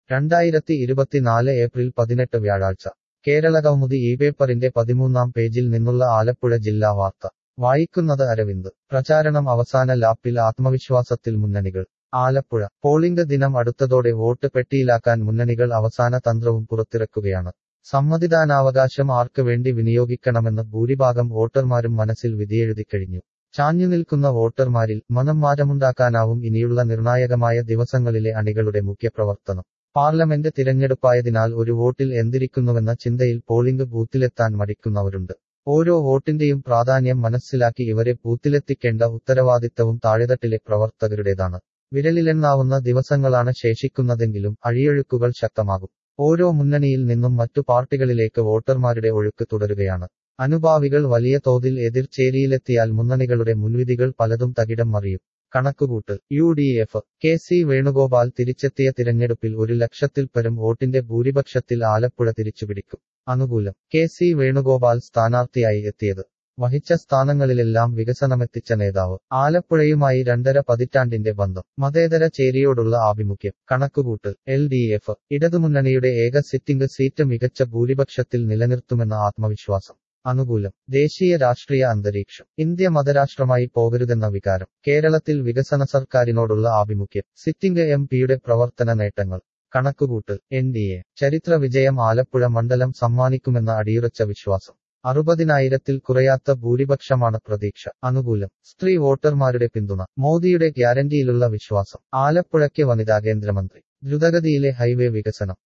രണ്ടായിരത്തി ഇരുപത്തിനാല് ഏപ്രിൽ പതിനെട്ട് വ്യാഴാഴ്ച കേരളകൗമുദി ഈ പേപ്പറിന്റെ പതിമൂന്നാം പേജിൽ നിന്നുള്ള ആലപ്പുഴ ജില്ലാ വാർത്ത വായിക്കുന്നത് അരവിന്ദ് പ്രചാരണം അവസാന ലാപ്പിൽ ആത്മവിശ്വാസത്തിൽ മുന്നണികൾ ആലപ്പുഴ പോളിംഗ് ദിനം അടുത്തതോടെ വോട്ട് പെട്ടിയിലാക്കാൻ മുന്നണികൾ അവസാന തന്ത്രവും പുറത്തിറക്കുകയാണ് സമ്മതിദാനാവകാശം ആർക്ക് വേണ്ടി വിനിയോഗിക്കണമെന്ന് ഭൂരിഭാഗം വോട്ടർമാരും മനസ്സിൽ വിധിയെഴുതിക്കഴിഞ്ഞു ചാഞ്ഞുനിൽക്കുന്ന വോട്ടർമാരിൽ മനം മാറ്റമുണ്ടാക്കാനാവും ഇനിയുള്ള നിർണായകമായ ദിവസങ്ങളിലെ അണികളുടെ മുഖ്യപ്രവർത്തനം പാർലമെന്റ് തിരഞ്ഞെടുപ്പായതിനാൽ ഒരു വോട്ടിൽ എന്തിരിക്കുന്നുവെന്ന ചിന്തയിൽ പോളിംഗ് ബൂത്തിലെത്താൻ മടിക്കുന്നവരുണ്ട് ഓരോ വോട്ടിന്റെയും പ്രാധാന്യം മനസ്സിലാക്കി ഇവരെ ബൂത്തിലെത്തിക്കേണ്ട ഉത്തരവാദിത്തവും താഴെതട്ടിലെ പ്രവർത്തകരുടേതാണ് വിരലിലെണ്ണാവുന്ന ദിവസങ്ങളാണ് ശേഷിക്കുന്നതെങ്കിലും അഴിയൊഴുക്കുകൾ ശക്തമാകും ഓരോ മുന്നണിയിൽ നിന്നും മറ്റു പാർട്ടികളിലേക്ക് വോട്ടർമാരുടെ ഒഴുക്ക് തുടരുകയാണ് അനുഭാവികൾ വലിയ തോതിൽ എതിർചേരിയിലെത്തിയാൽ മുന്നണികളുടെ മുൻവിധികൾ പലതും തകിടം മറിയും കണക്കുകൂട്ട് U D F K C Venugopal തിരിച്ചെത്തിയ തിരഞ്ഞെടുപ്പിൽ ഒരു ലക്ഷത്തിൽ പരം വോട്ടിന്റെ ഭൂരിപക്ഷത്തിൽ ആലപ്പുഴ തിരിച്ചുപിടിക്കും അനുകൂലം കെ സി വേണുഗോപാൽ സ്ഥാനാർത്ഥിയായി എത്തിയത് വഹിച്ച സ്ഥാനങ്ങളിലെല്ലാം വികസനമെത്തിച്ച നേതാവ് ആലപ്പുഴയുമായി രണ്ടര പതിറ്റാണ്ടിന്റെ ബന്ധം മതേതര ചേരിയോടുള്ള ആഭിമുഖ്യം കണക്കുകൂട്ട് എൽ ഡി എഫ് ഇടതുമുന്നണിയുടെ ഏക സിറ്റിംഗ് സീറ്റ് മികച്ച ഭൂരിപക്ഷത്തിൽ നിലനിർത്തുമെന്ന ആത്മവിശ്വാസം അനുകൂലം ദേശീയ രാഷ്ട്രീയ അന്തരീക്ഷം ഇന്ത്യ മതരാഷ്ട്രമായി പോകരുതെന്ന വികാരം കേരളത്തിൽ വികസന സർക്കാരിനോടുള്ള ആഭിമുഖ്യം സിറ്റിംഗ് എം പിയുടെ പ്രവർത്തന നേട്ടങ്ങൾ കണക്കുകൂട്ട് എൻ ഡി എ ചരിത്ര വിജയം ആലപ്പുഴ മണ്ഡലം സമ്മാനിക്കുമെന്ന അടിയുറച്ച വിശ്വാസം അറുപതിനായിരത്തിൽ കുറയാത്ത ഭൂരിപക്ഷമാണ് പ്രതീക്ഷ അനുകൂലം സ്ത്രീ വോട്ടർമാരുടെ പിന്തുണ മോദിയുടെ ഗ്യാരണ്ടിയിലുള്ള വിശ്വാസം ആലപ്പുഴയ്ക്ക് വനിതാ കേന്ദ്രമന്ത്രി ദ്രുതഗതിയിലെ ഹൈവേ വികസനം